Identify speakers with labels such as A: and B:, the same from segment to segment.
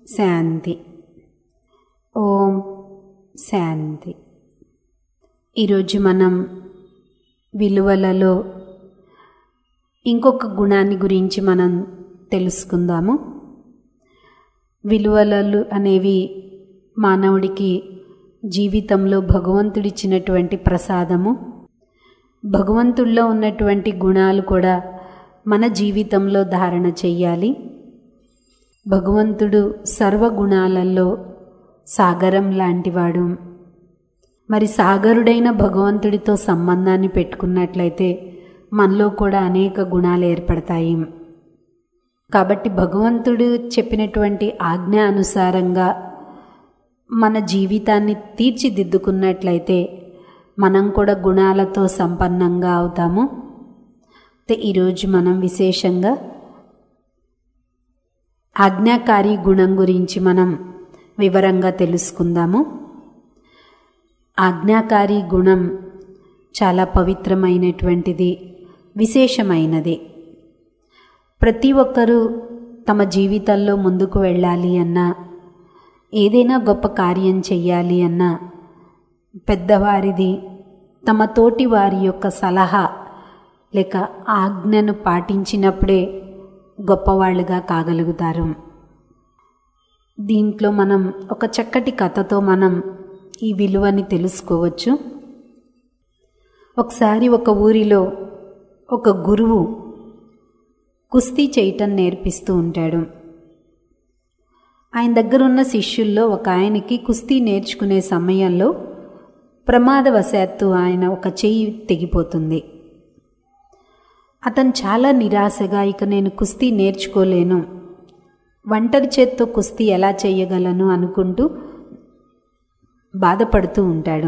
A: శాంతి ఓం శాంతి ఈరోజు మనం విలువలలో ఇంకొక గుణాన్ని గురించి మనం తెలుసుకుందాము విలువలు అనేవి మానవుడికి జీవితంలో భగవంతుడిచ్చినటువంటి ప్రసాదము భగవంతుల్లో ఉన్నటువంటి గుణాలు కూడా మన జీవితంలో ధారణ చెయ్యాలి భగవంతుడు సర్వగుణాలలో సాగరం లాంటివాడు మరి సాగరుడైన భగవంతుడితో సంబంధాన్ని పెట్టుకున్నట్లయితే మనలో కూడా అనేక గుణాలు ఏర్పడతాయి కాబట్టి భగవంతుడు చెప్పినటువంటి ఆజ్ఞ అనుసారంగా మన జీవితాన్ని తీర్చిదిద్దుకున్నట్లయితే మనం కూడా గుణాలతో సంపన్నంగా అవుతాము ఈరోజు మనం విశేషంగా ఆజ్ఞాకారి గుణం గురించి మనం వివరంగా తెలుసుకుందాము ఆజ్ఞాకారి గుణం చాలా పవిత్రమైనటువంటిది విశేషమైనది ప్రతి ఒక్కరూ తమ జీవితంలో ముందుకు వెళ్ళాలి అన్నా ఏదైనా గొప్ప కార్యం చెయ్యాలి అన్నా పెద్దవారిది తమ తోటి వారి యొక్క సలహా లేక ఆజ్ఞను పాటించినప్పుడే గొప్పవాళ్ళుగా కాగలుగుతారు దీంట్లో మనం ఒక చక్కటి కథతో మనం ఈ విలువని తెలుసుకోవచ్చు ఒకసారి ఒక ఊరిలో ఒక గురువు కుస్తీ చేయటం నేర్పిస్తూ ఉంటాడు ఆయన దగ్గర ఉన్న శిష్యుల్లో ఒక ఆయనకి కుస్తీ నేర్చుకునే సమయంలో ప్రమాదవశాత్తు ఆయన ఒక చెయ్యి తెగిపోతుంది అతను చాలా నిరాశగా ఇక నేను కుస్తీ నేర్చుకోలేను ఒంటరి చేత్తో కుస్తీ ఎలా చేయగలను అనుకుంటూ బాధపడుతూ ఉంటాడు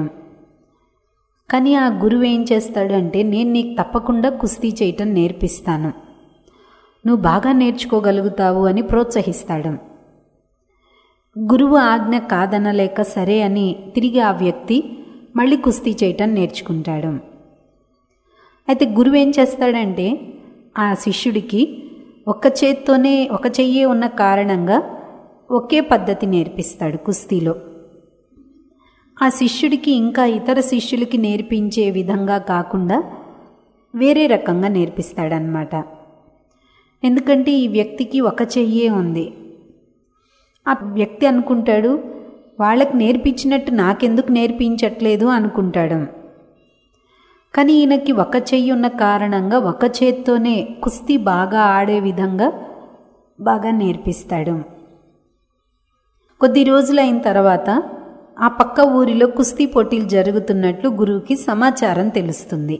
A: కానీ ఆ గురువు ఏం చేస్తాడు అంటే నేను నీకు తప్పకుండా కుస్తీ చేయటం నేర్పిస్తాను నువ్వు బాగా నేర్చుకోగలుగుతావు అని ప్రోత్సహిస్తాడు గురువు ఆజ్ఞ కాదనలేక సరే అని తిరిగి ఆ వ్యక్తి మళ్ళీ కుస్తీ చేయటం నేర్చుకుంటాడు అయితే గురువు ఏం చేస్తాడంటే ఆ శిష్యుడికి ఒక్క చేత్తోనే ఒక చెయ్యే ఉన్న కారణంగా ఒకే పద్ధతి నేర్పిస్తాడు కుస్తీలో ఆ శిష్యుడికి ఇంకా ఇతర శిష్యులకి నేర్పించే విధంగా కాకుండా వేరే రకంగా నేర్పిస్తాడనమాట ఎందుకంటే ఈ వ్యక్తికి ఒక చెయ్యే ఉంది ఆ వ్యక్తి అనుకుంటాడు వాళ్ళకి నేర్పించినట్టు నాకెందుకు నేర్పించట్లేదు అనుకుంటాడు కానీ ఈయనకి ఒక చెయ్యి ఉన్న కారణంగా ఒక చేత్తోనే కుస్తీ బాగా ఆడే విధంగా బాగా నేర్పిస్తాడు కొద్ది రోజులైన తర్వాత ఆ పక్క ఊరిలో కుస్తీ పోటీలు జరుగుతున్నట్లు గురువుకి సమాచారం తెలుస్తుంది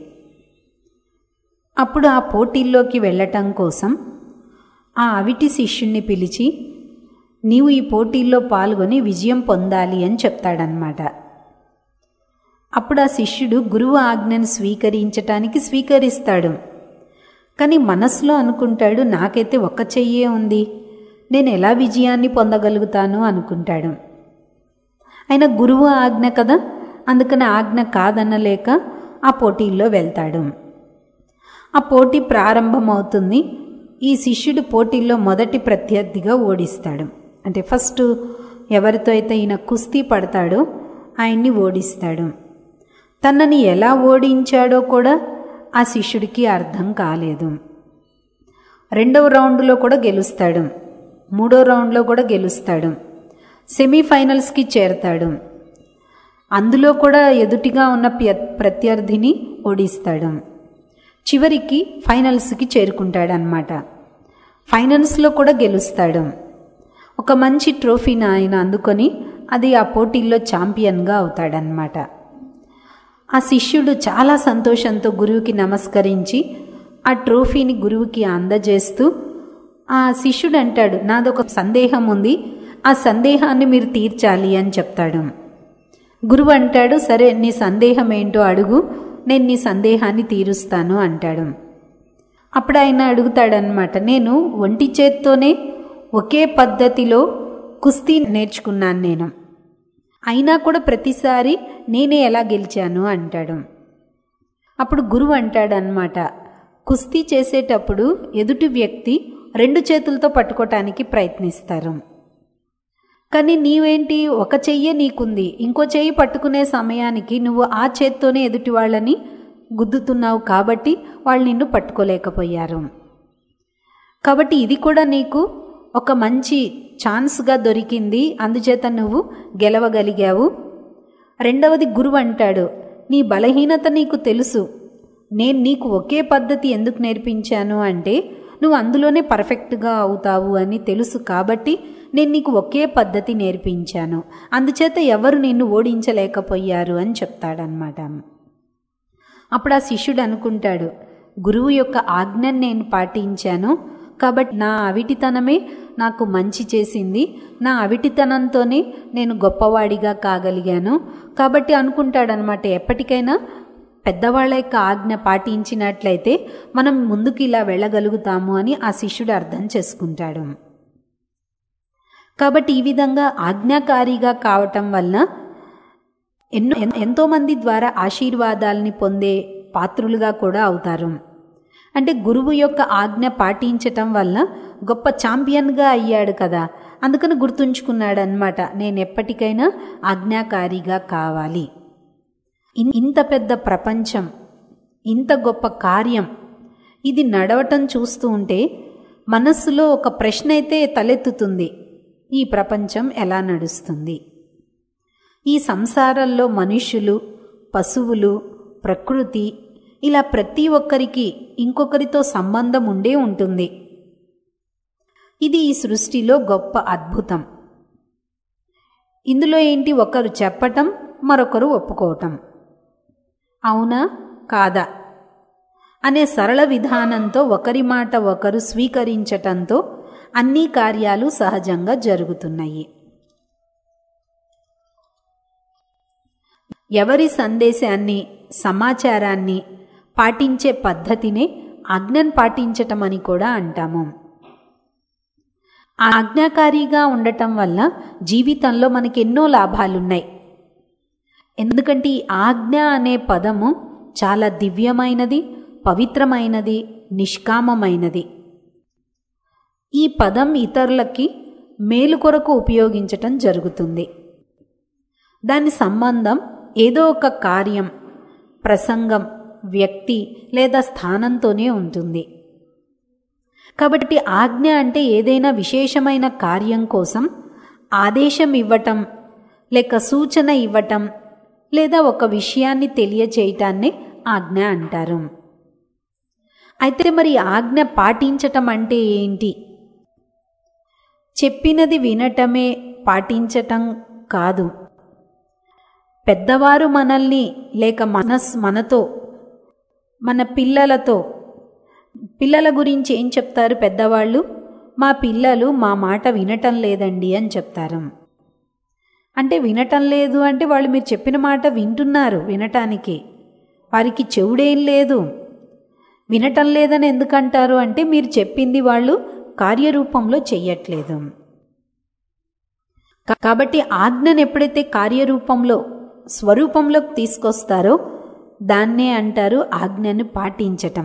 A: అప్పుడు ఆ పోటీల్లోకి వెళ్ళటం కోసం ఆ అవిటి శిష్యుణ్ణి పిలిచి నీవు ఈ పోటీల్లో పాల్గొని విజయం పొందాలి అని చెప్తాడనమాట అప్పుడు ఆ శిష్యుడు గురువు ఆజ్ఞను స్వీకరించటానికి స్వీకరిస్తాడు కానీ మనసులో అనుకుంటాడు నాకైతే ఒక్క చెయ్యే ఉంది నేను ఎలా విజయాన్ని పొందగలుగుతాను అనుకుంటాడు ఆయన గురువు ఆజ్ఞ కదా అందుకని ఆజ్ఞ కాదనలేక ఆ పోటీల్లో వెళ్తాడు ఆ పోటీ ప్రారంభమవుతుంది ఈ శిష్యుడు పోటీల్లో మొదటి ప్రత్యర్థిగా ఓడిస్తాడు అంటే ఫస్ట్ ఎవరితో అయితే ఈయన కుస్తీ పడతాడో ఆయన్ని ఓడిస్తాడు తనని ఎలా ఓడించాడో కూడా ఆ శిష్యుడికి అర్థం కాలేదు రెండవ రౌండ్లో కూడా గెలుస్తాడు మూడో రౌండ్లో కూడా గెలుస్తాడు సెమీఫైనల్స్కి చేరతాడు అందులో కూడా ఎదుటిగా ఉన్న ప్రత్యర్థిని ఓడిస్తాడు చివరికి ఫైనల్స్కి చేరుకుంటాడనమాట ఫైనల్స్లో కూడా గెలుస్తాడు ఒక మంచి ట్రోఫీని ఆయన అందుకొని అది ఆ పోటీల్లో ఛాంపియన్గా అవుతాడనమాట ఆ శిష్యుడు చాలా సంతోషంతో గురువుకి నమస్కరించి ఆ ట్రోఫీని గురువుకి అందజేస్తూ ఆ శిష్యుడు అంటాడు నాదొక సందేహం ఉంది ఆ సందేహాన్ని మీరు తీర్చాలి అని చెప్తాడు గురువు అంటాడు సరే నీ సందేహం ఏంటో అడుగు నేను నీ సందేహాన్ని తీరుస్తాను అంటాడు అప్పుడు ఆయన అడుగుతాడనమాట నేను ఒంటి చేత్తోనే ఒకే పద్ధతిలో కుస్తీ నేర్చుకున్నాను నేను అయినా కూడా ప్రతిసారి నేనే ఎలా గెలిచాను అంటాడు అప్పుడు గురువు అంటాడనమాట కుస్తీ చేసేటప్పుడు ఎదుటి వ్యక్తి రెండు చేతులతో పట్టుకోవటానికి ప్రయత్నిస్తారు కానీ నీవేంటి ఒక చెయ్యే నీకుంది ఇంకో చెయ్యి పట్టుకునే సమయానికి నువ్వు ఆ చేత్తోనే ఎదుటి వాళ్ళని గుద్దుతున్నావు కాబట్టి వాళ్ళు నిన్ను పట్టుకోలేకపోయారు కాబట్టి ఇది కూడా నీకు ఒక మంచి ఛాన్స్గా దొరికింది అందుచేత నువ్వు గెలవగలిగావు రెండవది గురువు అంటాడు నీ బలహీనత నీకు తెలుసు నేను నీకు ఒకే పద్ధతి ఎందుకు నేర్పించాను అంటే నువ్వు అందులోనే పర్ఫెక్ట్గా అవుతావు అని తెలుసు కాబట్టి నేను నీకు ఒకే పద్ధతి నేర్పించాను అందుచేత ఎవరు నిన్ను ఓడించలేకపోయారు అని చెప్తాడనమాట అప్పుడు ఆ శిష్యుడు అనుకుంటాడు గురువు యొక్క ఆజ్ఞను నేను పాటించాను కాబట్టి నా అవిటితనమే నాకు మంచి చేసింది నా అవిటితనంతోనే నేను గొప్పవాడిగా కాగలిగాను కాబట్టి అనుకుంటాడనమాట ఎప్పటికైనా పెద్దవాళ్ళ యొక్క ఆజ్ఞ పాటించినట్లయితే మనం ముందుకు ఇలా వెళ్ళగలుగుతాము అని ఆ శిష్యుడు అర్థం చేసుకుంటాడు కాబట్టి ఈ విధంగా ఆజ్ఞాకారిగా కావటం వలన ఎన్నో ఎంతోమంది ద్వారా ఆశీర్వాదాలని పొందే పాత్రులుగా కూడా అవుతారు అంటే గురువు యొక్క ఆజ్ఞ పాటించటం వల్ల గొప్ప ఛాంపియన్గా అయ్యాడు కదా అందుకని గుర్తుంచుకున్నాడు అనమాట నేను ఎప్పటికైనా ఆజ్ఞాకారిగా కావాలి ఇంత పెద్ద ప్రపంచం ఇంత గొప్ప కార్యం ఇది నడవటం చూస్తూ ఉంటే మనస్సులో ఒక ప్రశ్న అయితే తలెత్తుతుంది ఈ ప్రపంచం ఎలా నడుస్తుంది ఈ సంసారంలో మనుష్యులు పశువులు ప్రకృతి ఇలా ప్రతి ఒక్కరికి ఇంకొకరితో సంబంధం ఉండే ఉంటుంది ఇది ఈ సృష్టిలో గొప్ప అద్భుతం ఇందులో ఏంటి ఒకరు చెప్పటం మరొకరు ఒప్పుకోవటం అవునా కాదా అనే సరళ విధానంతో ఒకరి మాట ఒకరు స్వీకరించటంతో అన్ని కార్యాలు సహజంగా జరుగుతున్నాయి ఎవరి సందేశాన్ని సమాచారాన్ని పాటించే పద్ధతినే ఆజ్ఞను పాటించటం అని కూడా అంటాము ఆజ్ఞాకారిగా ఉండటం వల్ల జీవితంలో మనకి ఎన్నో లాభాలున్నాయి ఎందుకంటే ఈ ఆజ్ఞ అనే పదము చాలా దివ్యమైనది పవిత్రమైనది నిష్కామమైనది ఈ పదం ఇతరులకి మేలు కొరకు ఉపయోగించటం జరుగుతుంది దాని సంబంధం ఏదో ఒక కార్యం ప్రసంగం వ్యక్తి లేదా స్థానంతోనే ఉంటుంది కాబట్టి ఆజ్ఞ అంటే ఏదైనా విశేషమైన కార్యం కోసం ఆదేశం ఇవ్వటం లేక సూచన ఇవ్వటం లేదా ఒక విషయాన్ని తెలియచేయటాన్ని ఆజ్ఞ అంటారు అయితే మరి ఆజ్ఞ పాటించటం అంటే ఏంటి చెప్పినది వినటమే పాటించటం కాదు పెద్దవారు మనల్ని లేక మనస్ మనతో మన పిల్లలతో పిల్లల గురించి ఏం చెప్తారు పెద్దవాళ్ళు మా పిల్లలు మా మాట వినటం లేదండి అని చెప్తారు అంటే వినటం లేదు అంటే వాళ్ళు మీరు చెప్పిన మాట వింటున్నారు వినటానికి వారికి చెవుడేం లేదు వినటం లేదని ఎందుకంటారు అంటే మీరు చెప్పింది వాళ్ళు కార్యరూపంలో చెయ్యట్లేదు కాబట్టి ఆజ్ఞను ఎప్పుడైతే కార్యరూపంలో స్వరూపంలోకి తీసుకొస్తారో దాన్నే అంటారు ఆజ్ఞను పాటించటం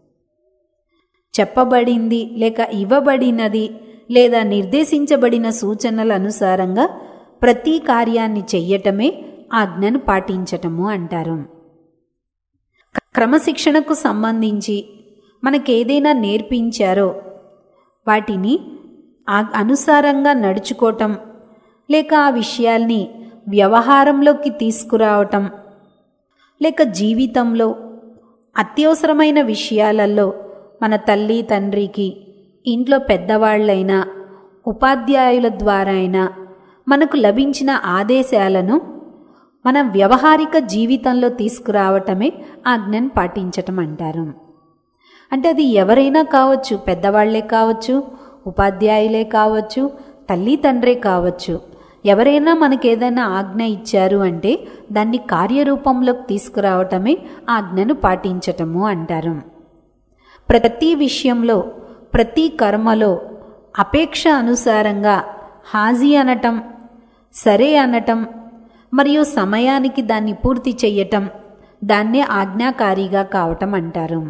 A: చెప్పబడింది లేక ఇవ్వబడినది లేదా నిర్దేశించబడిన సూచనల అనుసారంగా ప్రతి కార్యాన్ని చెయ్యటమే ఆజ్ఞను పాటించటము అంటారు క్రమశిక్షణకు సంబంధించి మనకేదైనా నేర్పించారో వాటిని అనుసారంగా నడుచుకోవటం లేక ఆ విషయాల్ని వ్యవహారంలోకి తీసుకురావటం లేక జీవితంలో అత్యవసరమైన విషయాలలో మన తల్లి తండ్రికి ఇంట్లో పెద్దవాళ్ళైనా ఉపాధ్యాయుల ద్వారా అయినా మనకు లభించిన ఆదేశాలను మనం వ్యవహారిక జీవితంలో తీసుకురావటమే ఆజ్ఞను పాటించటం అంటారు అంటే అది ఎవరైనా కావచ్చు పెద్దవాళ్లే కావచ్చు ఉపాధ్యాయులే కావచ్చు తల్లి తండ్రే కావచ్చు ఎవరైనా మనకేదైనా ఆజ్ఞ ఇచ్చారు అంటే దాన్ని కార్యరూపంలోకి తీసుకురావటమే ఆజ్ఞను పాటించటము అంటారు ప్రతి విషయంలో ప్రతి కర్మలో అపేక్ష అనుసారంగా హాజీ అనటం సరే అనటం మరియు సమయానికి దాన్ని పూర్తి చెయ్యటం దాన్నే ఆజ్ఞాకారిగా కావటం అంటారు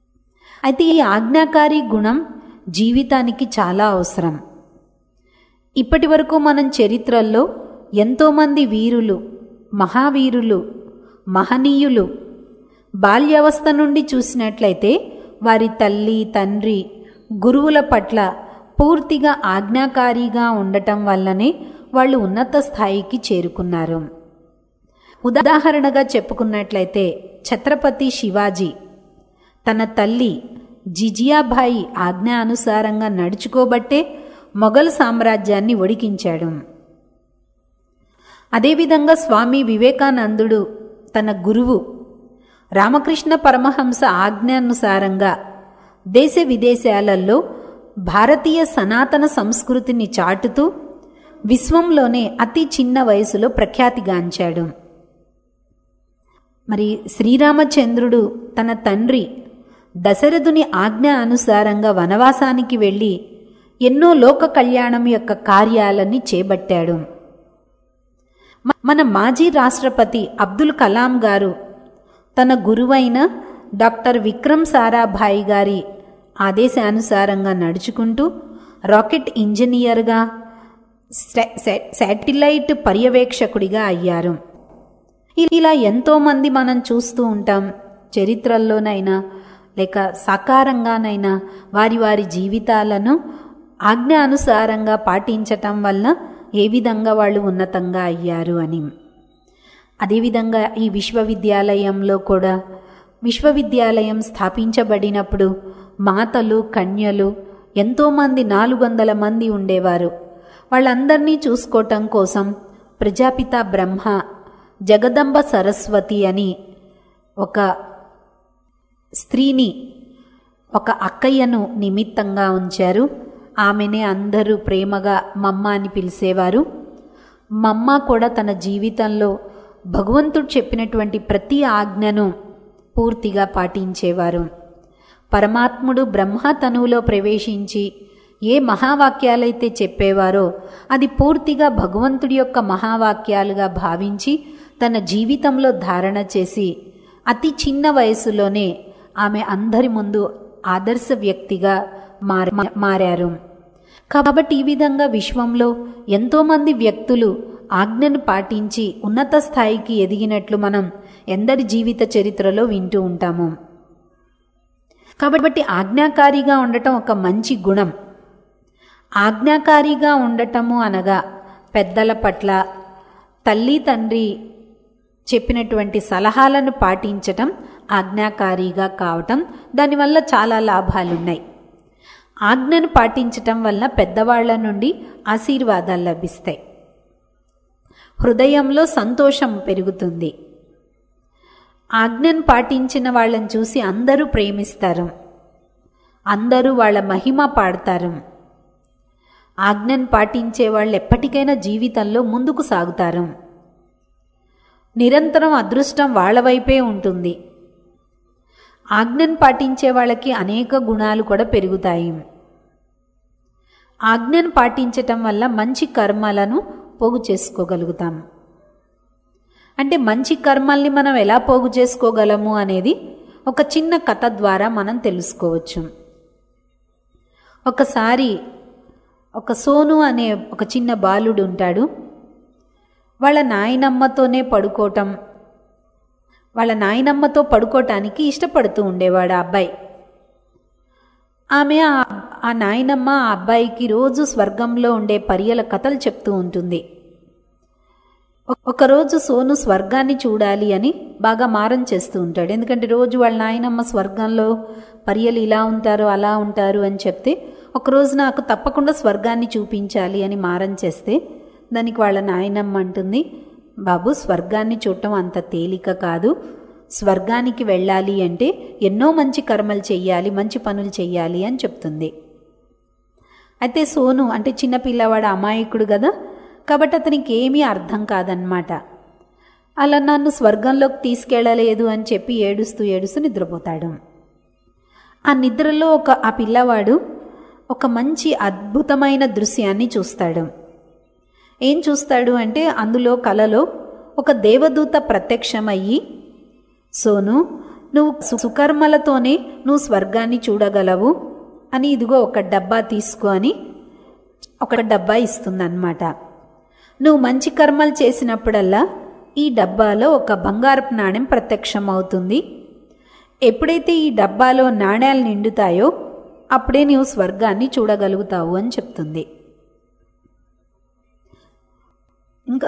A: అయితే ఈ ఆజ్ఞాకారి గుణం జీవితానికి చాలా అవసరం ఇప్పటి వరకు మనం చరిత్రల్లో ఎంతోమంది వీరులు మహావీరులు మహనీయులు బాల్యావస్థ నుండి చూసినట్లయితే వారి తల్లి తండ్రి గురువుల పట్ల పూర్తిగా ఆజ్ఞాకారిగా ఉండటం వల్లనే వాళ్ళు ఉన్నత స్థాయికి చేరుకున్నారు ఉదాహరణగా చెప్పుకున్నట్లయితే ఛత్రపతి శివాజీ తన తల్లి జిజియాబాయి ఆజ్ఞ అనుసారంగా నడుచుకోబట్టే మొఘల్ సామ్రాజ్యాన్ని ఒడికించాడు అదేవిధంగా స్వామి వివేకానందుడు తన గురువు రామకృష్ణ పరమహంస ఆజ్ఞానుసారంగా దేశ విదేశాలలో భారతీయ సనాతన సంస్కృతిని చాటుతూ విశ్వంలోనే అతి చిన్న వయసులో ప్రఖ్యాతిగాంచాడు మరి శ్రీరామచంద్రుడు తన తండ్రి దశరథుని ఆజ్ఞ అనుసారంగా వనవాసానికి వెళ్ళి ఎన్నో లోక కళ్యాణం యొక్క కార్యాలని చేపట్టాడు మన మాజీ రాష్ట్రపతి అబ్దుల్ కలాం గారు తన గురువైన డాక్టర్ విక్రమ్ సారాభాయి గారి ఆదేశానుసారంగా నడుచుకుంటూ రాకెట్ ఇంజనీర్గా శాటిలైట్ పర్యవేక్షకుడిగా అయ్యారు ఇలా ఎంతోమంది మనం చూస్తూ ఉంటాం చరిత్రల్లోనైనా లేక సాకారంగానైనా వారి వారి జీవితాలను ఆజ్ఞ అనుసారంగా పాటించటం వల్ల ఏ విధంగా వాళ్ళు ఉన్నతంగా అయ్యారు అని అదేవిధంగా ఈ విశ్వవిద్యాలయంలో కూడా విశ్వవిద్యాలయం స్థాపించబడినప్పుడు మాతలు కన్యలు ఎంతోమంది నాలుగు వందల మంది ఉండేవారు వాళ్ళందరినీ చూసుకోవటం కోసం ప్రజాపిత బ్రహ్మ జగదంబ సరస్వతి అని ఒక స్త్రీని ఒక అక్కయ్యను నిమిత్తంగా ఉంచారు ఆమెనే అందరూ ప్రేమగా మమ్మ అని పిలిచేవారు మమ్మ కూడా తన జీవితంలో భగవంతుడు చెప్పినటువంటి ప్రతి ఆజ్ఞను పూర్తిగా పాటించేవారు పరమాత్ముడు బ్రహ్మ తనువులో ప్రవేశించి ఏ మహావాక్యాలైతే చెప్పేవారో అది పూర్తిగా భగవంతుడి యొక్క మహావాక్యాలుగా భావించి తన జీవితంలో ధారణ చేసి అతి చిన్న వయసులోనే ఆమె అందరి ముందు ఆదర్శ వ్యక్తిగా మార మారారు కాబట్టి ఈ విధంగా విశ్వంలో ఎంతోమంది వ్యక్తులు ఆజ్ఞను పాటించి ఉన్నత స్థాయికి ఎదిగినట్లు మనం ఎందరి జీవిత చరిత్రలో వింటూ ఉంటాము కాబట్టి ఆజ్ఞాకారిగా ఉండటం ఒక మంచి గుణం ఆజ్ఞాకారిగా ఉండటము అనగా పెద్దల పట్ల తల్లి తండ్రి చెప్పినటువంటి సలహాలను పాటించటం ఆజ్ఞాకారిగా కావటం దానివల్ల చాలా లాభాలున్నాయి ఆజ్ఞను పాటించటం వల్ల పెద్దవాళ్ల నుండి ఆశీర్వాదాలు లభిస్తాయి హృదయంలో సంతోషం పెరుగుతుంది ఆజ్ఞను పాటించిన వాళ్ళని చూసి అందరూ ప్రేమిస్తారు అందరూ వాళ్ళ మహిమ పాడతారు ఆజ్ఞను పాటించే వాళ్ళు ఎప్పటికైనా జీవితంలో ముందుకు సాగుతారు నిరంతరం అదృష్టం వాళ్ళ వైపే ఉంటుంది ఆజ్ఞను పాటించే వాళ్ళకి అనేక గుణాలు కూడా పెరుగుతాయి ఆజ్ఞను పాటించటం వల్ల మంచి కర్మలను పోగు చేసుకోగలుగుతాం అంటే మంచి కర్మల్ని మనం ఎలా పోగు చేసుకోగలము అనేది ఒక చిన్న కథ ద్వారా మనం తెలుసుకోవచ్చు ఒకసారి ఒక సోను అనే ఒక చిన్న బాలుడు ఉంటాడు వాళ్ళ నాయనమ్మతోనే పడుకోవటం వాళ్ళ నాయనమ్మతో పడుకోవటానికి ఇష్టపడుతూ ఉండేవాడు ఆ అబ్బాయి ఆమె ఆ నాయనమ్మ ఆ అబ్బాయికి రోజు స్వర్గంలో ఉండే పర్యల కథలు చెప్తూ ఉంటుంది ఒకరోజు సోను స్వర్గాన్ని చూడాలి అని బాగా మారం చేస్తూ ఉంటాడు ఎందుకంటే రోజు వాళ్ళ నాయనమ్మ స్వర్గంలో పర్యలు ఇలా ఉంటారు అలా ఉంటారు అని చెప్తే ఒకరోజు నాకు తప్పకుండా స్వర్గాన్ని చూపించాలి అని మారం చేస్తే దానికి వాళ్ళ నాయనమ్మ అంటుంది బాబు స్వర్గాన్ని చూడటం అంత తేలిక కాదు స్వర్గానికి వెళ్ళాలి అంటే ఎన్నో మంచి కర్మలు చెయ్యాలి మంచి పనులు చెయ్యాలి అని చెప్తుంది అయితే సోను అంటే చిన్నపిల్లవాడు అమాయకుడు కదా కాబట్టి అతనికి ఏమీ అర్థం కాదనమాట అలా నన్ను స్వర్గంలోకి తీసుకెళ్ళలేదు అని చెప్పి ఏడుస్తూ ఏడుస్తూ నిద్రపోతాడు ఆ నిద్రలో ఒక ఆ పిల్లవాడు ఒక మంచి అద్భుతమైన దృశ్యాన్ని చూస్తాడు ఏం చూస్తాడు అంటే అందులో కలలో ఒక దేవదూత ప్రత్యక్షమయ్యి సోను నువ్వు సుకర్మలతోనే నువ్వు స్వర్గాన్ని చూడగలవు అని ఇదిగో ఒక డబ్బా తీసుకో అని ఒక డబ్బా ఇస్తుందన్నమాట నువ్వు మంచి కర్మలు చేసినప్పుడల్లా ఈ డబ్బాలో ఒక బంగారపు నాణెం ప్రత్యక్షం అవుతుంది ఎప్పుడైతే ఈ డబ్బాలో నాణ్యాలు నిండుతాయో అప్పుడే నీవు స్వర్గాన్ని చూడగలుగుతావు అని చెప్తుంది ఇంకా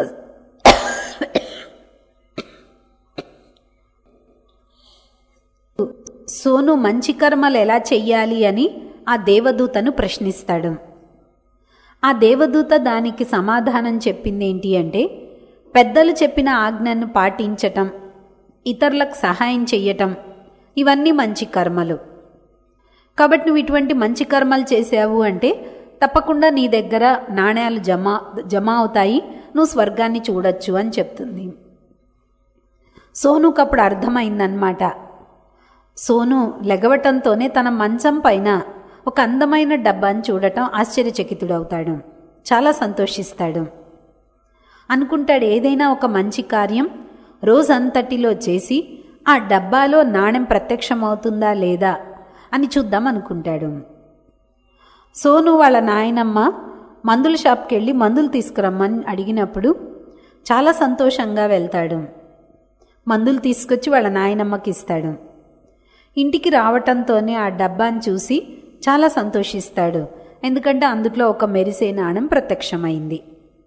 A: సోను మంచి కర్మలు ఎలా చెయ్యాలి అని ఆ దేవదూతను ప్రశ్నిస్తాడు ఆ దేవదూత దానికి సమాధానం చెప్పింది ఏంటి అంటే పెద్దలు చెప్పిన ఆజ్ఞను పాటించటం ఇతరులకు సహాయం చెయ్యటం ఇవన్నీ మంచి కర్మలు కాబట్టి నువ్వు ఇటువంటి మంచి కర్మలు చేసావు అంటే తప్పకుండా నీ దగ్గర నాణ్యాలు జమ జమ అవుతాయి నువ్వు స్వర్గాన్ని చూడొచ్చు అని చెప్తుంది సోనుకు అప్పుడు అర్థమైందనమాట సోను లెగవటంతోనే తన మంచం పైన ఒక అందమైన డబ్బాని చూడటం ఆశ్చర్యచకితుడవుతాడు చాలా సంతోషిస్తాడు అనుకుంటాడు ఏదైనా ఒక మంచి కార్యం రోజంతటిలో చేసి ఆ డబ్బాలో నాణెం ప్రత్యక్షమవుతుందా లేదా అని చూద్దాం అనుకుంటాడు సోను వాళ్ళ నాయనమ్మ మందుల షాప్కి వెళ్ళి మందులు తీసుకురమ్మని అడిగినప్పుడు చాలా సంతోషంగా వెళ్తాడు మందులు తీసుకొచ్చి వాళ్ళ నాయనమ్మకి ఇస్తాడు ఇంటికి రావటంతోనే ఆ డబ్బాని చూసి చాలా సంతోషిస్తాడు ఎందుకంటే అందులో ఒక మెరిసే నాణం ప్రత్యక్షమైంది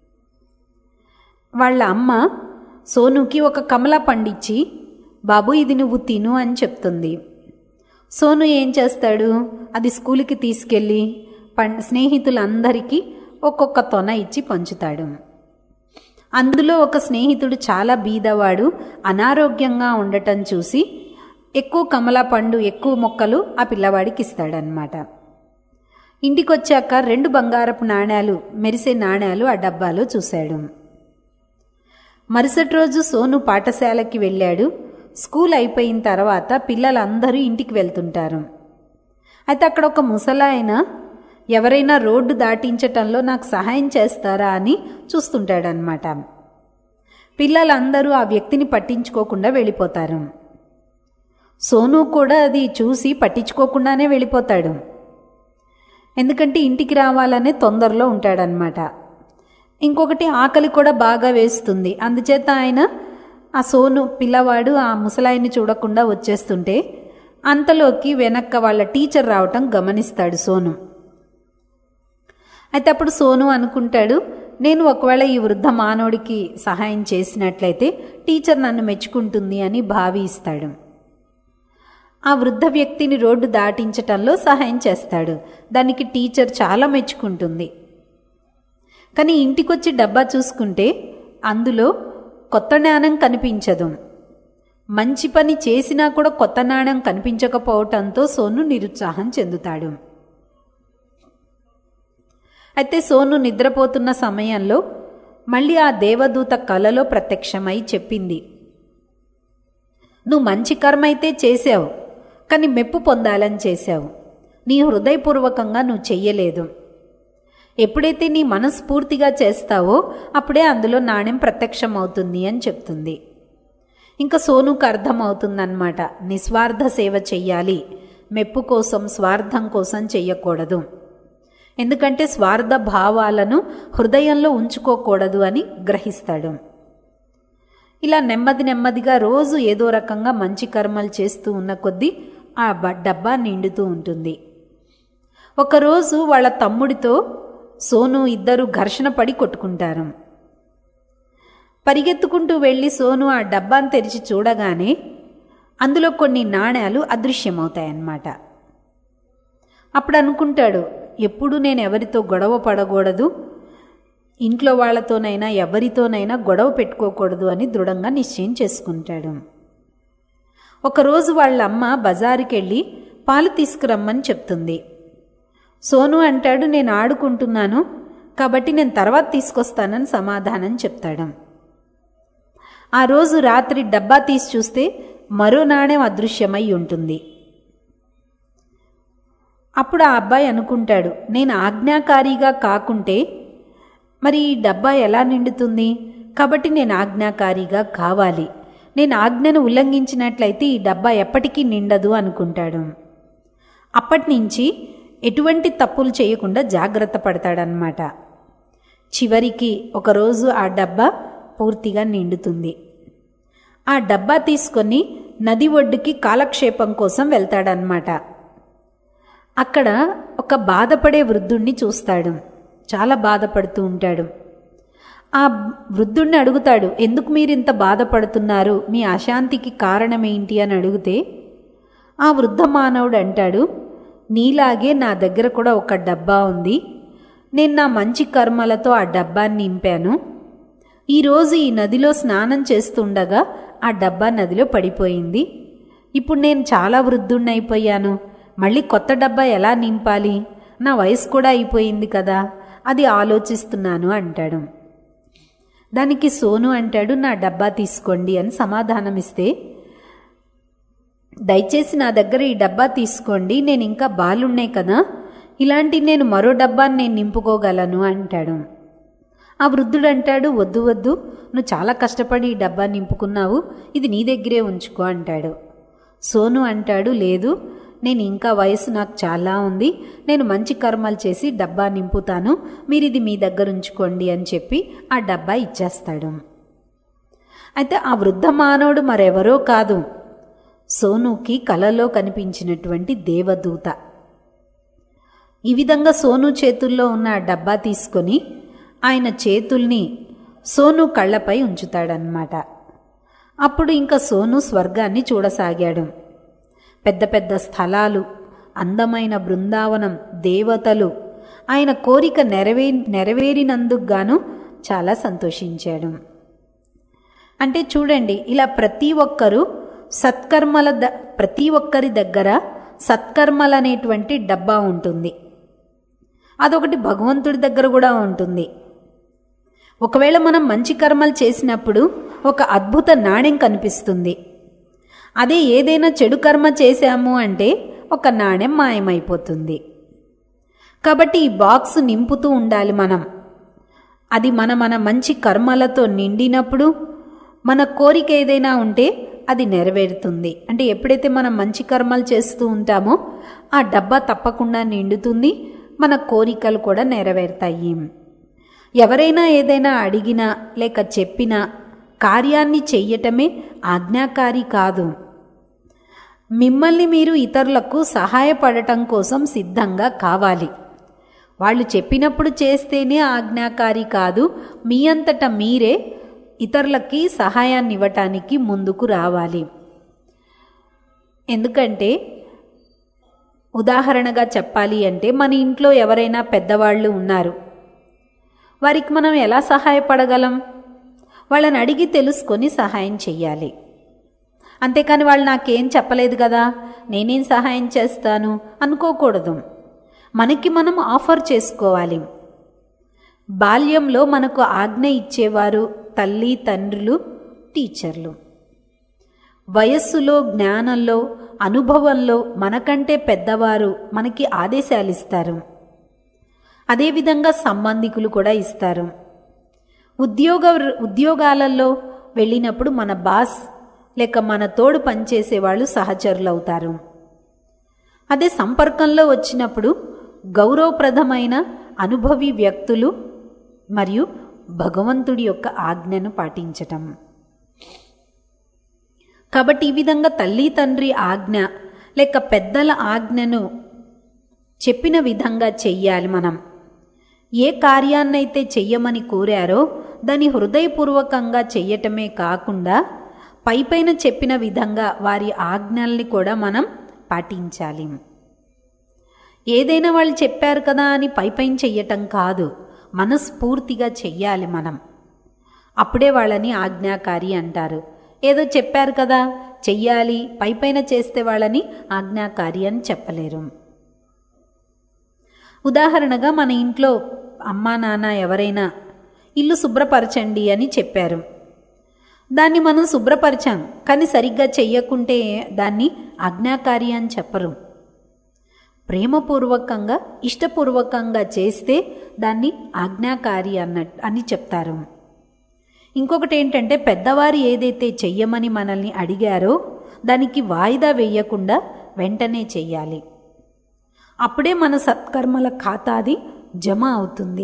A: వాళ్ళ అమ్మ సోనుకి ఒక కమలా పండిచ్చి బాబు ఇది నువ్వు తిను అని చెప్తుంది సోను ఏం చేస్తాడు అది స్కూల్కి తీసుకెళ్ళి పం స్నేహితులందరికీ ఒక్కొక్క తొన ఇచ్చి పంచుతాడు అందులో ఒక స్నేహితుడు చాలా బీదవాడు అనారోగ్యంగా ఉండటం చూసి ఎక్కువ కమలా పండు ఎక్కువ మొక్కలు ఆ పిల్లవాడికి ఇస్తాడనమాట ఇంటికి వచ్చాక రెండు బంగారపు నాణ్యాలు మెరిసే నాణ్యాలు ఆ డబ్బాలో చూశాడు మరుసటి రోజు సోను పాఠశాలకి వెళ్ళాడు స్కూల్ అయిపోయిన తర్వాత పిల్లలందరూ ఇంటికి వెళ్తుంటారు అయితే అక్కడ ఒక ముసలాయన ఎవరైనా రోడ్డు దాటించటంలో నాకు సహాయం చేస్తారా అని చూస్తుంటాడనమాట పిల్లలందరూ ఆ వ్యక్తిని పట్టించుకోకుండా వెళ్ళిపోతారు సోను కూడా అది చూసి పట్టించుకోకుండానే వెళ్ళిపోతాడు ఎందుకంటే ఇంటికి రావాలనే తొందరలో ఉంటాడనమాట ఇంకొకటి ఆకలి కూడా బాగా వేస్తుంది అందుచేత ఆయన ఆ సోను పిల్లవాడు ఆ ముసలాయిని చూడకుండా వచ్చేస్తుంటే అంతలోకి వెనక్క వాళ్ళ టీచర్ రావటం గమనిస్తాడు సోను అయితే అప్పుడు సోను అనుకుంటాడు నేను ఒకవేళ ఈ వృద్ధ మానవుడికి సహాయం చేసినట్లయితే టీచర్ నన్ను మెచ్చుకుంటుంది అని భావిస్తాడు ఆ వృద్ధ వ్యక్తిని రోడ్డు దాటించటంలో సహాయం చేస్తాడు దానికి టీచర్ చాలా మెచ్చుకుంటుంది కానీ ఇంటికొచ్చి డబ్బా చూసుకుంటే అందులో కొత్త నాణ్యం కనిపించదు మంచి పని చేసినా కూడా కొత్త నాణ్యం కనిపించకపోవటంతో సోను నిరుత్సాహం చెందుతాడు అయితే సోను నిద్రపోతున్న సమయంలో మళ్ళీ ఆ దేవదూత కలలో ప్రత్యక్షమై చెప్పింది నువ్వు మంచి కర్మ అయితే చేశావు కానీ మెప్పు పొందాలని చేశావు నీ హృదయపూర్వకంగా నువ్వు చెయ్యలేదు ఎప్పుడైతే నీ మనస్ఫూర్తిగా చేస్తావో అప్పుడే అందులో నాణ్యం ప్రత్యక్షం అవుతుంది అని చెప్తుంది ఇంకా సోనుకు అర్థమవుతుందన్నమాట నిస్వార్థ సేవ చెయ్యాలి మెప్పు కోసం స్వార్థం కోసం చెయ్యకూడదు ఎందుకంటే స్వార్థ భావాలను హృదయంలో ఉంచుకోకూడదు అని గ్రహిస్తాడు ఇలా నెమ్మది నెమ్మదిగా రోజు ఏదో రకంగా మంచి కర్మలు చేస్తూ ఉన్న కొద్దీ ఆ డబ్బా నిండుతూ ఉంటుంది ఒకరోజు వాళ్ళ తమ్ముడితో సోను ఇద్దరు ఘర్షణ పడి కొట్టుకుంటారు పరిగెత్తుకుంటూ వెళ్ళి సోను ఆ డబ్బాను తెరిచి చూడగానే అందులో కొన్ని నాణ్యాలు అదృశ్యమవుతాయన్నమాట అప్పుడు అనుకుంటాడు ఎప్పుడు నేను ఎవరితో గొడవ పడకూడదు ఇంట్లో వాళ్ళతోనైనా ఎవరితోనైనా గొడవ పెట్టుకోకూడదు అని దృఢంగా నిశ్చయం చేసుకుంటాడు ఒకరోజు వాళ్ళ అమ్మ బజారుకి వెళ్ళి పాలు తీసుకురమ్మని చెప్తుంది సోను అంటాడు నేను ఆడుకుంటున్నాను కాబట్టి నేను తర్వాత తీసుకొస్తానని సమాధానం చెప్తాడు ఆ రోజు రాత్రి డబ్బా తీసి చూస్తే మరో నాణ్యం అదృశ్యమై ఉంటుంది అప్పుడు ఆ అబ్బాయి అనుకుంటాడు నేను ఆజ్ఞాకారిగా కాకుంటే మరి ఈ డబ్బా ఎలా నిండుతుంది కాబట్టి నేను ఆజ్ఞాకారిగా కావాలి నేను ఆజ్ఞను ఉల్లంఘించినట్లయితే ఈ డబ్బా ఎప్పటికీ నిండదు అనుకుంటాడు అప్పటి నుంచి ఎటువంటి తప్పులు చేయకుండా జాగ్రత్త పడతాడనమాట చివరికి ఒకరోజు ఆ డబ్బా పూర్తిగా నిండుతుంది ఆ డబ్బా తీసుకొని నది ఒడ్డుకి కాలక్షేపం కోసం వెళ్తాడనమాట అక్కడ ఒక బాధపడే వృద్ధుణ్ణి చూస్తాడు చాలా బాధపడుతూ ఉంటాడు ఆ వృద్ధుణ్ణి అడుగుతాడు ఎందుకు మీరు ఇంత బాధపడుతున్నారు మీ అశాంతికి కారణం ఏంటి అని అడిగితే ఆ వృద్ధ మానవుడు అంటాడు నీలాగే నా దగ్గర కూడా ఒక డబ్బా ఉంది నేను నా మంచి కర్మలతో ఆ డబ్బాని నింపాను ఈరోజు ఈ నదిలో స్నానం చేస్తుండగా ఆ డబ్బా నదిలో పడిపోయింది ఇప్పుడు నేను చాలా వృద్ధుణ్ణైపోయాను మళ్ళీ కొత్త డబ్బా ఎలా నింపాలి నా వయసు కూడా అయిపోయింది కదా అది ఆలోచిస్తున్నాను అంటాడు దానికి సోను అంటాడు నా డబ్బా తీసుకోండి అని సమాధానమిస్తే దయచేసి నా దగ్గర ఈ డబ్బా తీసుకోండి నేను ఇంకా బాలున్నాయి కదా ఇలాంటి నేను మరో డబ్బాని నేను నింపుకోగలను అంటాడు ఆ వృద్ధుడు అంటాడు వద్దు వద్దు నువ్వు చాలా కష్టపడి ఈ డబ్బా నింపుకున్నావు ఇది నీ దగ్గరే ఉంచుకో అంటాడు సోను అంటాడు లేదు నేను ఇంకా వయసు నాకు చాలా ఉంది నేను మంచి కర్మలు చేసి డబ్బా నింపుతాను మీరు ఇది మీ దగ్గర ఉంచుకోండి అని చెప్పి ఆ డబ్బా ఇచ్చేస్తాడు అయితే ఆ వృద్ధ మానవుడు మరెవరో కాదు సోనుకి కలలో కనిపించినటువంటి దేవదూత ఈ విధంగా సోను చేతుల్లో ఉన్న ఆ డబ్బా తీసుకొని ఆయన చేతుల్ని సోను కళ్ళపై ఉంచుతాడనమాట అప్పుడు ఇంకా సోను స్వర్గాన్ని చూడసాగాడు పెద్ద పెద్ద స్థలాలు అందమైన బృందావనం దేవతలు ఆయన కోరిక నెరవే నెరవేరినందుకు గాను చాలా సంతోషించాడు అంటే చూడండి ఇలా ప్రతి ఒక్కరూ సత్కర్మల ద ప్రతి ఒక్కరి దగ్గర సత్కర్మలు అనేటువంటి డబ్బా ఉంటుంది అదొకటి భగవంతుడి దగ్గర కూడా ఉంటుంది ఒకవేళ మనం మంచి కర్మలు చేసినప్పుడు ఒక అద్భుత నాణ్యం కనిపిస్తుంది అదే ఏదైనా చెడు కర్మ చేశాము అంటే ఒక నాణ్యం మాయమైపోతుంది కాబట్టి ఈ బాక్స్ నింపుతూ ఉండాలి మనం అది మన మన మంచి కర్మలతో నిండినప్పుడు మన కోరిక ఏదైనా ఉంటే అది నెరవేరుతుంది అంటే ఎప్పుడైతే మనం మంచి కర్మలు చేస్తూ ఉంటామో ఆ డబ్బా తప్పకుండా నిండుతుంది మన కోరికలు కూడా నెరవేరుతాయి ఎవరైనా ఏదైనా అడిగినా లేక చెప్పినా కార్యాన్ని చెయ్యటమే ఆజ్ఞాకారి కాదు మిమ్మల్ని మీరు ఇతరులకు సహాయపడటం కోసం సిద్ధంగా కావాలి వాళ్ళు చెప్పినప్పుడు చేస్తేనే ఆజ్ఞాకారి కాదు మీ అంతటా మీరే ఇతరులకి సహాయాన్ని ఇవ్వటానికి ముందుకు రావాలి ఎందుకంటే ఉదాహరణగా చెప్పాలి అంటే మన ఇంట్లో ఎవరైనా పెద్దవాళ్ళు ఉన్నారు వారికి మనం ఎలా సహాయపడగలం వాళ్ళని అడిగి తెలుసుకొని సహాయం చెయ్యాలి అంతేకాని వాళ్ళు నాకేం చెప్పలేదు కదా నేనేం సహాయం చేస్తాను అనుకోకూడదు మనకి మనం ఆఫర్ చేసుకోవాలి బాల్యంలో మనకు ఆజ్ఞ ఇచ్చేవారు తల్లి తండ్రులు టీచర్లు వయస్సులో జ్ఞానంలో అనుభవంలో మనకంటే పెద్దవారు మనకి ఆదేశాలు ఇస్తారు అదేవిధంగా సంబంధికులు కూడా ఇస్తారు ఉద్యోగ ఉద్యోగాలలో వెళ్ళినప్పుడు మన బాస్ లేక మన తోడు పనిచేసే వాళ్ళు సహచరులు అవుతారు అదే సంపర్కంలో వచ్చినప్పుడు గౌరవప్రదమైన అనుభవి వ్యక్తులు మరియు భగవంతుడి యొక్క ఆజ్ఞను పాటించటం కాబట్టి ఈ విధంగా తల్లి తండ్రి ఆజ్ఞ లేక పెద్దల ఆజ్ఞను చెప్పిన విధంగా చెయ్యాలి మనం ఏ కార్యాన్నైతే చెయ్యమని కోరారో దాని హృదయపూర్వకంగా చెయ్యటమే కాకుండా పైపైన చెప్పిన విధంగా వారి ఆజ్ఞల్ని కూడా మనం పాటించాలి ఏదైనా వాళ్ళు చెప్పారు కదా అని పైపైన చెయ్యటం కాదు మనస్ఫూర్తిగా చెయ్యాలి మనం అప్పుడే వాళ్ళని ఆజ్ఞాకారి అంటారు ఏదో చెప్పారు కదా చెయ్యాలి పైపైన చేస్తే వాళ్ళని ఆజ్ఞాకారి అని చెప్పలేరు ఉదాహరణగా మన ఇంట్లో అమ్మా నాన్న ఎవరైనా ఇల్లు శుభ్రపరచండి అని చెప్పారు దాన్ని మనం శుభ్రపరిచాం కానీ సరిగ్గా చెయ్యకుంటే దాన్ని ఆజ్ఞాకారి అని చెప్పరు ప్రేమపూర్వకంగా ఇష్టపూర్వకంగా చేస్తే దాన్ని ఆజ్ఞాకారి అన్న అని చెప్తారు ఇంకొకటి ఏంటంటే పెద్దవారు ఏదైతే చెయ్యమని మనల్ని అడిగారో దానికి వాయిదా వేయకుండా వెంటనే చెయ్యాలి అప్పుడే మన సత్కర్మల ఖాతాది జమ అవుతుంది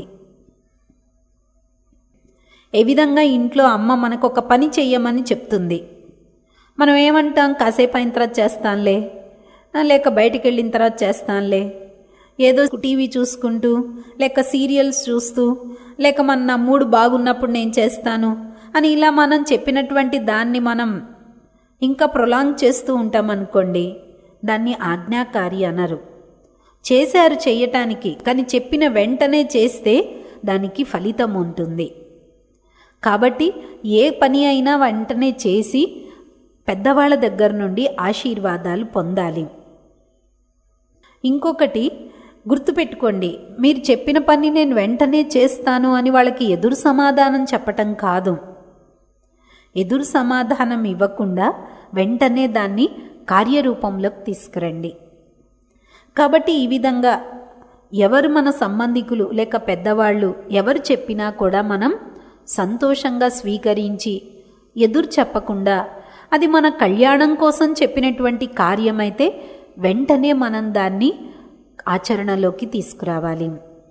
A: ఏ విధంగా ఇంట్లో అమ్మ మనకు ఒక పని చెయ్యమని చెప్తుంది మనం ఏమంటాం కాసేపు అయిన తర్వాత చేస్తానులే లేక బయటికి వెళ్ళిన తర్వాత చేస్తానులే ఏదో టీవీ చూసుకుంటూ లేక సీరియల్స్ చూస్తూ లేక మన నా మూడు బాగున్నప్పుడు నేను చేస్తాను అని ఇలా మనం చెప్పినటువంటి దాన్ని మనం ఇంకా ప్రొలాంగ్ చేస్తూ ఉంటాం అనుకోండి దాన్ని ఆజ్ఞాకారి అనరు చేశారు చెయ్యటానికి కానీ చెప్పిన వెంటనే చేస్తే దానికి ఫలితం ఉంటుంది కాబట్టి ఏ పని అయినా వెంటనే చేసి పెద్దవాళ్ళ దగ్గర నుండి ఆశీర్వాదాలు పొందాలి ఇంకొకటి గుర్తుపెట్టుకోండి మీరు చెప్పిన పని నేను వెంటనే చేస్తాను అని వాళ్ళకి ఎదురు సమాధానం చెప్పటం కాదు ఎదురు సమాధానం ఇవ్వకుండా వెంటనే దాన్ని కార్యరూపంలోకి తీసుకురండి కాబట్టి ఈ విధంగా ఎవరు మన సంబంధికులు లేక పెద్దవాళ్ళు ఎవరు చెప్పినా కూడా మనం సంతోషంగా స్వీకరించి ఎదురు చెప్పకుండా అది మన కళ్యాణం కోసం చెప్పినటువంటి కార్యమైతే వెంటనే మనం దాన్ని ఆచరణలోకి తీసుకురావాలి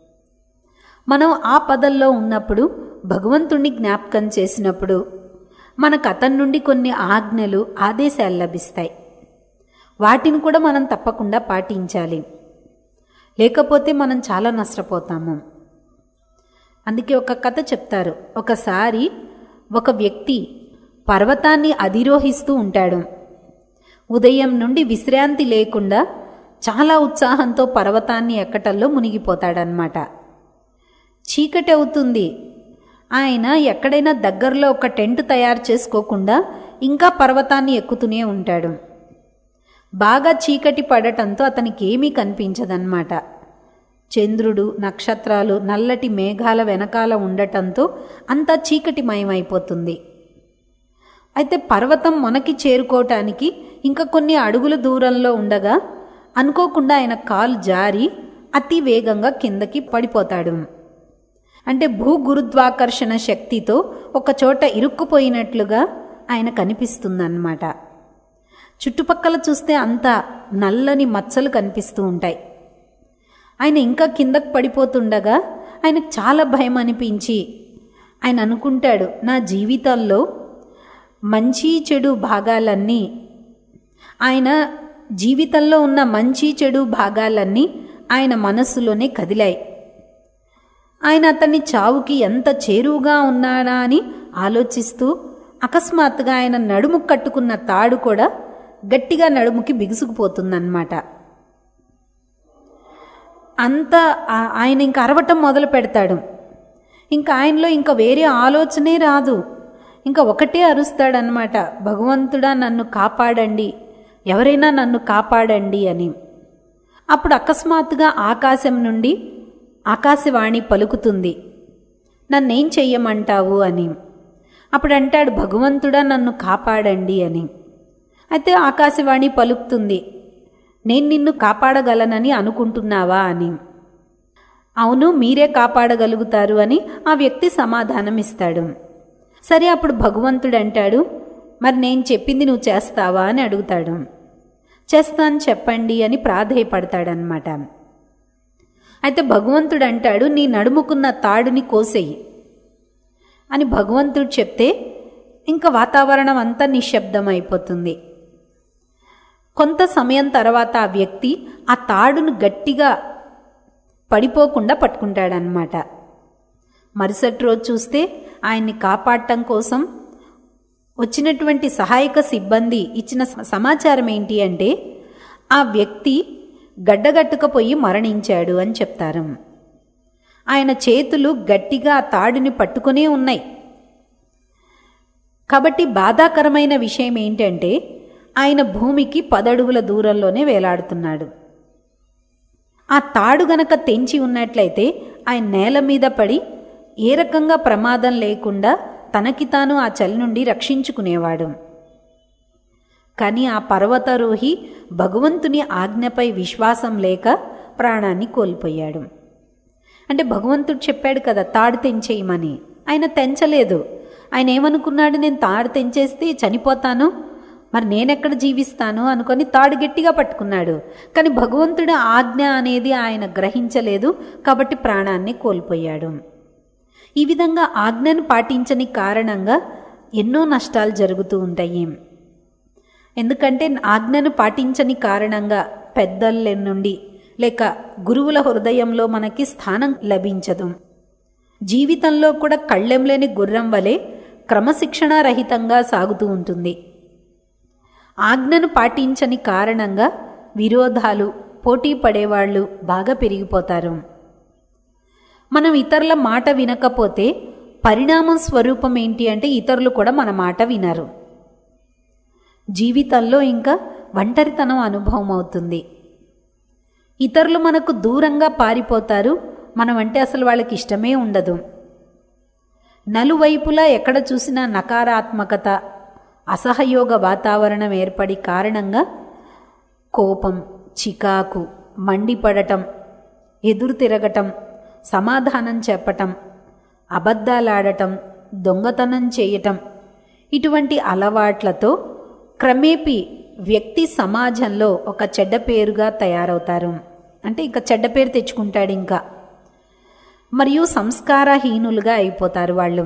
A: మనం ఆ పదల్లో ఉన్నప్పుడు భగవంతుణ్ణి జ్ఞాపకం చేసినప్పుడు మనకు అతని నుండి కొన్ని ఆజ్ఞలు ఆదేశాలు లభిస్తాయి వాటిని కూడా మనం తప్పకుండా పాటించాలి లేకపోతే మనం చాలా నష్టపోతాము అందుకే ఒక కథ చెప్తారు ఒకసారి ఒక వ్యక్తి పర్వతాన్ని అధిరోహిస్తూ ఉంటాడు ఉదయం నుండి విశ్రాంతి లేకుండా చాలా ఉత్సాహంతో పర్వతాన్ని ఎక్కటల్లో మునిగిపోతాడనమాట చీకటి అవుతుంది ఆయన ఎక్కడైనా దగ్గరలో ఒక టెంట్ తయారు చేసుకోకుండా ఇంకా పర్వతాన్ని ఎక్కుతూనే ఉంటాడు బాగా చీకటి పడటంతో అతనికి ఏమీ కనిపించదన్నమాట చంద్రుడు నక్షత్రాలు నల్లటి మేఘాల వెనకాల ఉండటంతో అంతా చీకటిమయమైపోతుంది అయితే పర్వతం మనకి చేరుకోవటానికి ఇంకా కొన్ని అడుగుల దూరంలో ఉండగా అనుకోకుండా ఆయన కాలు జారి అతి వేగంగా కిందకి పడిపోతాడు అంటే భూ గురుత్వాకర్షణ శక్తితో ఒక చోట ఇరుక్కుపోయినట్లుగా ఆయన కనిపిస్తుందన్నమాట చుట్టుపక్కల చూస్తే అంత నల్లని మచ్చలు కనిపిస్తూ ఉంటాయి ఆయన ఇంకా కిందకు పడిపోతుండగా ఆయనకు చాలా భయం అనిపించి ఆయన అనుకుంటాడు నా జీవితంలో మంచి చెడు భాగాలన్నీ ఆయన జీవితంలో ఉన్న మంచి చెడు భాగాలన్నీ ఆయన మనస్సులోనే కదిలాయి ఆయన అతన్ని చావుకి ఎంత చేరువుగా ఉన్నాడా అని ఆలోచిస్తూ అకస్మాత్తుగా ఆయన నడుము కట్టుకున్న తాడు కూడా గట్టిగా నడుముకి బిగుసుకుపోతుందన్నమాట అంత ఆయన ఇంక అరవటం మొదలు పెడతాడు ఇంకా ఆయనలో ఇంకా వేరే ఆలోచనే రాదు ఇంకా ఒకటే అరుస్తాడనమాట భగవంతుడా నన్ను కాపాడండి ఎవరైనా నన్ను కాపాడండి అని అప్పుడు అకస్మాత్తుగా ఆకాశం నుండి ఆకాశవాణి పలుకుతుంది నన్నేం చెయ్యమంటావు అని అప్పుడు అంటాడు భగవంతుడా నన్ను కాపాడండి అని అయితే ఆకాశవాణి పలుకుతుంది నేను నిన్ను కాపాడగలనని అనుకుంటున్నావా అని అవును మీరే కాపాడగలుగుతారు అని ఆ వ్యక్తి సమాధానం ఇస్తాడు సరే అప్పుడు భగవంతుడు అంటాడు మరి నేను చెప్పింది నువ్వు చేస్తావా అని అడుగుతాడు చేస్తాను చెప్పండి అని ప్రాధేయపడతాడనమాట అయితే భగవంతుడు అంటాడు నీ నడుముకున్న తాడుని కోసేయి అని భగవంతుడు చెప్తే ఇంకా వాతావరణం అంతా నిశ్శబ్దం అయిపోతుంది కొంత సమయం తర్వాత ఆ వ్యక్తి ఆ తాడును గట్టిగా పడిపోకుండా పట్టుకుంటాడనమాట మరుసటి రోజు చూస్తే ఆయన్ని కాపాడటం కోసం వచ్చినటువంటి సహాయక సిబ్బంది ఇచ్చిన సమాచారం ఏంటి అంటే ఆ వ్యక్తి గడ్డగట్టుకపోయి మరణించాడు అని చెప్తారు ఆయన చేతులు గట్టిగా ఆ తాడుని పట్టుకునే ఉన్నాయి కాబట్టి బాధాకరమైన విషయం ఏంటంటే ఆయన భూమికి పదడుగుల దూరంలోనే వేలాడుతున్నాడు ఆ తాడు గనక తెంచి ఉన్నట్లయితే ఆయన నేల మీద పడి ఏ రకంగా ప్రమాదం లేకుండా తనకి తాను ఆ చలి నుండి రక్షించుకునేవాడు కానీ ఆ పర్వతారోహి భగవంతుని ఆజ్ఞపై విశ్వాసం లేక ప్రాణాన్ని కోల్పోయాడు అంటే భగవంతుడు చెప్పాడు కదా తాడు తెంచేయమని ఆయన తెంచలేదు ఆయన ఏమనుకున్నాడు నేను తాడు తెంచేస్తే చనిపోతాను మరి నేనెక్కడ జీవిస్తాను అనుకొని తాడు గట్టిగా పట్టుకున్నాడు కానీ భగవంతుడి ఆజ్ఞ అనేది ఆయన గ్రహించలేదు కాబట్టి ప్రాణాన్ని కోల్పోయాడు ఈ విధంగా ఆజ్ఞను పాటించని కారణంగా ఎన్నో నష్టాలు జరుగుతూ ఉంటాయి ఎందుకంటే ఆజ్ఞను పాటించని కారణంగా పెద్దల నుండి లేక గురువుల హృదయంలో మనకి స్థానం లభించదు జీవితంలో కూడా కళ్ళెం లేని గుర్రం వలె క్రమశిక్షణారహితంగా సాగుతూ ఉంటుంది ఆజ్ఞను పాటించని కారణంగా విరోధాలు పోటీ పడేవాళ్ళు బాగా పెరిగిపోతారు మనం ఇతరుల మాట వినకపోతే పరిణామం స్వరూపం ఏంటి అంటే ఇతరులు కూడా మన మాట వినరు జీవితంలో ఇంకా ఒంటరితనం అనుభవం అవుతుంది ఇతరులు మనకు దూరంగా పారిపోతారు మనం అంటే అసలు వాళ్ళకి ఇష్టమే ఉండదు నలువైపులా ఎక్కడ చూసినా నకారాత్మకత అసహయోగ వాతావరణం ఏర్పడి కారణంగా కోపం చికాకు మండిపడటం ఎదురు తిరగటం సమాధానం చెప్పటం అబద్ధాలాడటం దొంగతనం చేయటం ఇటువంటి అలవాట్లతో క్రమేపీ వ్యక్తి సమాజంలో ఒక చెడ్డ పేరుగా తయారవుతారు అంటే ఇంకా చెడ్డ పేరు తెచ్చుకుంటాడు ఇంకా మరియు సంస్కారహీనులుగా అయిపోతారు వాళ్ళు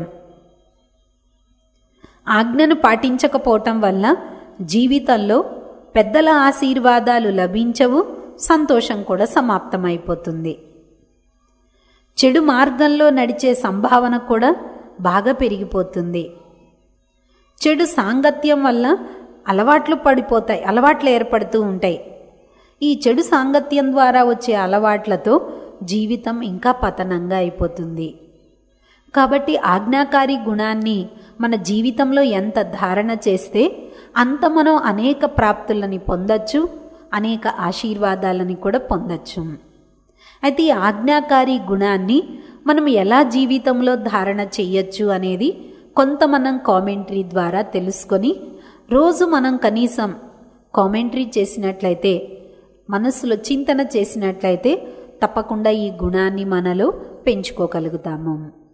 A: ఆజ్ఞను పాటించకపోవటం వల్ల జీవితంలో పెద్దల ఆశీర్వాదాలు లభించవు సంతోషం కూడా సమాప్తమైపోతుంది చెడు మార్గంలో నడిచే సంభావన కూడా బాగా పెరిగిపోతుంది చెడు సాంగత్యం వల్ల అలవాట్లు పడిపోతాయి అలవాట్లు ఏర్పడుతూ ఉంటాయి ఈ చెడు సాంగత్యం ద్వారా వచ్చే అలవాట్లతో జీవితం ఇంకా పతనంగా అయిపోతుంది కాబట్టి ఆజ్ఞాకారి గుణాన్ని మన జీవితంలో ఎంత ధారణ చేస్తే అంత మనం అనేక ప్రాప్తులని పొందొచ్చు అనేక ఆశీర్వాదాలని కూడా పొందొచ్చు అయితే ఈ ఆజ్ఞాకారి గుణాన్ని మనం ఎలా జీవితంలో ధారణ చెయ్యొచ్చు అనేది కొంత మనం కామెంటరీ ద్వారా తెలుసుకొని రోజు మనం కనీసం కామెంటరీ చేసినట్లయితే మనసులో చింతన చేసినట్లయితే తప్పకుండా ఈ గుణాన్ని మనలో పెంచుకోగలుగుతాము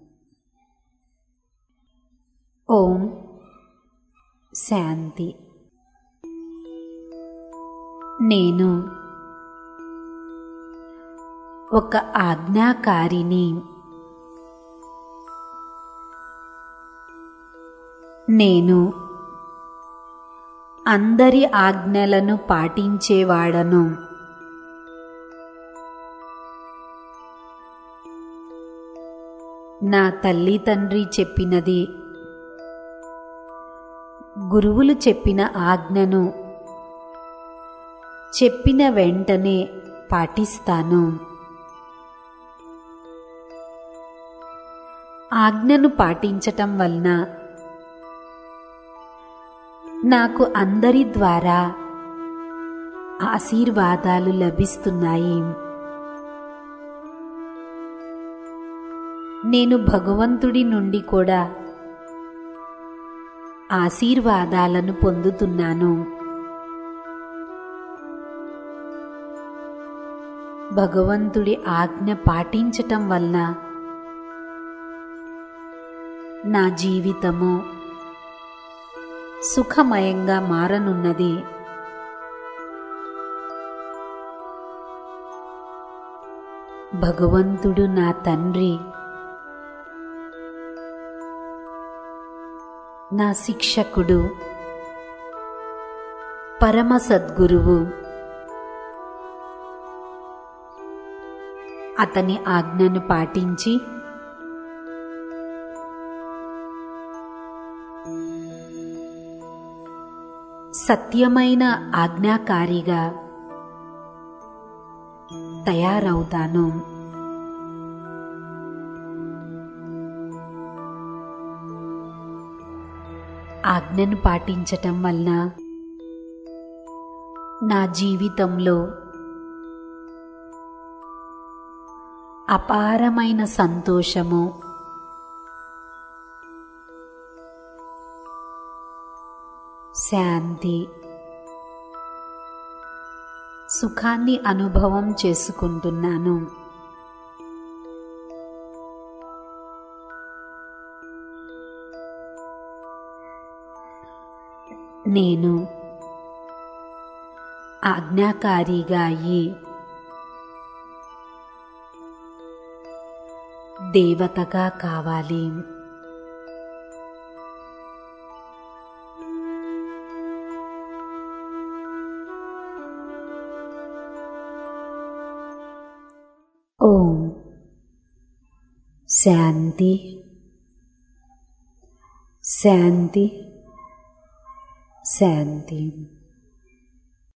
A: ఓం శాంతి నేను ఒక ఆజ్ఞాకారిని నేను అందరి ఆజ్ఞలను పాటించేవాడను నా తల్లి తండ్రి చెప్పినది గురువులు చెప్పిన ఆజ్ఞను చెప్పిన వెంటనే పాటిస్తాను ఆజ్ఞను పాటించటం వలన నాకు అందరి ద్వారా ఆశీర్వాదాలు లభిస్తున్నాయి నేను భగవంతుడి నుండి కూడా ఆశీర్వాదాలను పొందుతున్నాను భగవంతుడి ఆజ్ఞ పాటించటం వలన నా జీవితము సుఖమయంగా మారనున్నది భగవంతుడు నా తండ్రి నా శిక్షకుడు పరమ సద్గురువు అతని ఆజ్ఞను పాటించి సత్యమైన ఆజ్ఞాకారిగా తయారవుతాను ఆజ్ఞను పాటించటం వలన నా జీవితంలో అపారమైన సంతోషము శాంతి సుఖాన్ని అనుభవం చేసుకుంటున్నాను నేను ఆజ్ఞాకారిగా అయ్యి దేవతగా కావాలి ఓం శాంతి శాంతి శాంతి